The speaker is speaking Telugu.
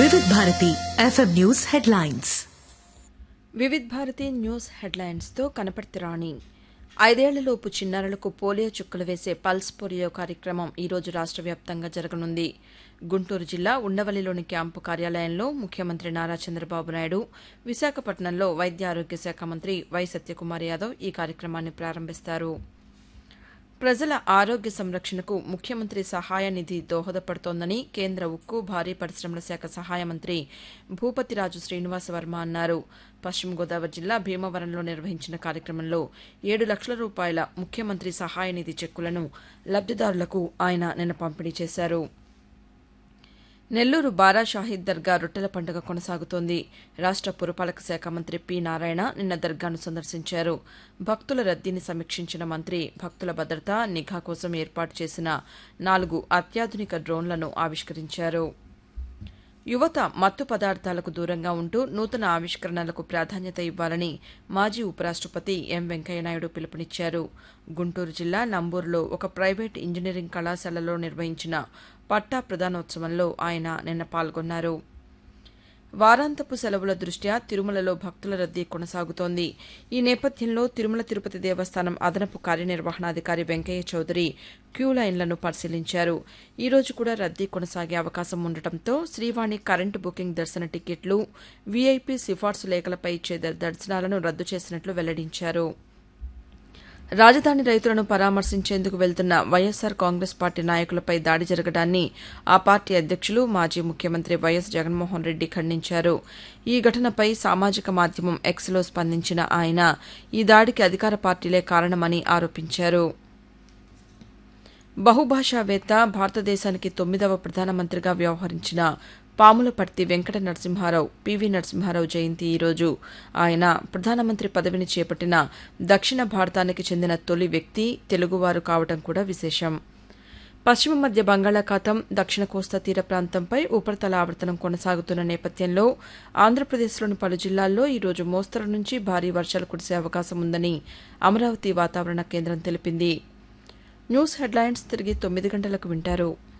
వివిధ Bharati FM news headlines Vividh Bharati news హెడ్లైన్స్తో కనపర్తి రాణి ఐదేళ్లలోపు చిన్నారులకు పోలియో చుక్కలు వేసే పల్స్ పోలియో కార్యక్రమం ఈ రోజు రాష్ట్ర వ్యాప్తంగా జరగనుంది గుంటూరు జిల్లా ఉండవల్లిలోని క్యాంపు కార్యాలయంలో ముఖ్యమంత్రి నారా చంద్రబాబు నాయుడు విశాఖపట్నంలో వైద్య ఆరోగ్య శాఖ మంత్రి వై సత్యకుమార్ యాదవ్ ఈ కార్యక్రమాన్ని ప్రారంభిస్తారు ప్రజల ఆరోగ్య సంరక్షణకు ముఖ్యమంత్రి సహాయ నిధి దోహదపడుతోందని కేంద్ర ఉక్కు భారీ పరిశ్రమల శాఖ సహాయ మంత్రి భూపతిరాజు శ్రీనివాస వర్మ అన్నారు పశ్చిమ గోదావరి జిల్లా భీమవరంలో నిర్వహించిన కార్యక్రమంలో ఏడు లక్షల రూపాయల ముఖ్యమంత్రి సహాయ నిధి చెక్కులను లబ్దిదారులకు ఆయన నిన్న పంపిణీ చేశారు నెల్లూరు బారా షాహీద్ దర్గా రొట్టెల పండుగ కొనసాగుతోంది రాష్ట్ర పురపాలక శాఖ మంత్రి పి నారాయణ నిన్న దర్గాను సందర్శించారు భక్తుల రద్దీని సమీక్షించిన మంత్రి భక్తుల భద్రత నిఘా కోసం ఏర్పాటు చేసిన నాలుగు అత్యాధునిక డ్రోన్లను ఆవిష్కరించారు యువత మత్తు పదార్థాలకు దూరంగా ఉంటూ నూతన ఆవిష్కరణలకు ప్రాధాన్యత ఇవ్వాలని మాజీ ఉపరాష్టపతి ఎం వెంకయ్యనాయుడు పిలుపునిచ్చారు గుంటూరు జిల్లా నంబూరులో ఒక ప్రైవేట్ ఇంజనీరింగ్ కళాశాలలో నిర్వహించిన పట్టా ప్రదానోత్సవంలో ఆయన నిన్న పాల్గొన్నారు వారాంతపు సెలవుల దృష్ట్యా తిరుమలలో భక్తుల రద్దీ కొనసాగుతోంది ఈ నేపథ్యంలో తిరుమల తిరుపతి దేవస్థానం అదనపు కార్యనిర్వహణాధికారి వెంకయ్య చౌదరి క్యూ లైన్లను పరిశీలించారు ఈ రోజు కూడా రద్దీ కొనసాగే అవకాశం ఉండటంతో శ్రీవాణి కరెంటు బుకింగ్ దర్శన టికెట్లు వీఐపీ సిఫార్సు లేఖలపై ఇచ్చే దర్శనాలను రద్దు చేసినట్లు వెల్లడించారు రాజధాని రైతులను పరామర్శించేందుకు వెళ్తున్న వైఎస్సార్ కాంగ్రెస్ పార్టీ నాయకులపై దాడి జరగడాన్ని ఆ పార్టీ అధ్యక్షులు మాజీ ముఖ్యమంత్రి వైఎస్ జగన్మోహన్ రెడ్డి ఖండించారు ఈ ఘటనపై సామాజిక మాధ్యమం ఎక్స్లో స్పందించిన ఆయన ఈ దాడికి అధికార పార్టీలే కారణమని ఆరోపించారు బహుభాషావేత్త భారతదేశానికి తొమ్మిదవ ప్రధానమంత్రిగా వ్యవహరించిన పాములపర్తి వెంకట నరసింహారావు పివి నరసింహారావు జయంతి ఈరోజు ఆయన ప్రధానమంత్రి పదవిని చేపట్టిన దక్షిణ భారతానికి చెందిన తొలి వ్యక్తి తెలుగువారు కావడం కూడా విశేషం పశ్చిమ మధ్య బంగాళాఖాతం దక్షిణ కోస్తా తీర ప్రాంతంపై ఉపరితల ఆవర్తనం కొనసాగుతున్న నేపథ్యంలో ఆంధ్రప్రదేశ్లోని పలు జిల్లాల్లో ఈరోజు మోస్తరు నుంచి భారీ వర్షాలు కురిసే అవకాశం ఉందని అమరావతి వాతావరణ కేంద్రం తెలిపింది న్యూస్ హెడ్లైన్స్ తిరిగి తొమ్మిది గంటలకు వింటారు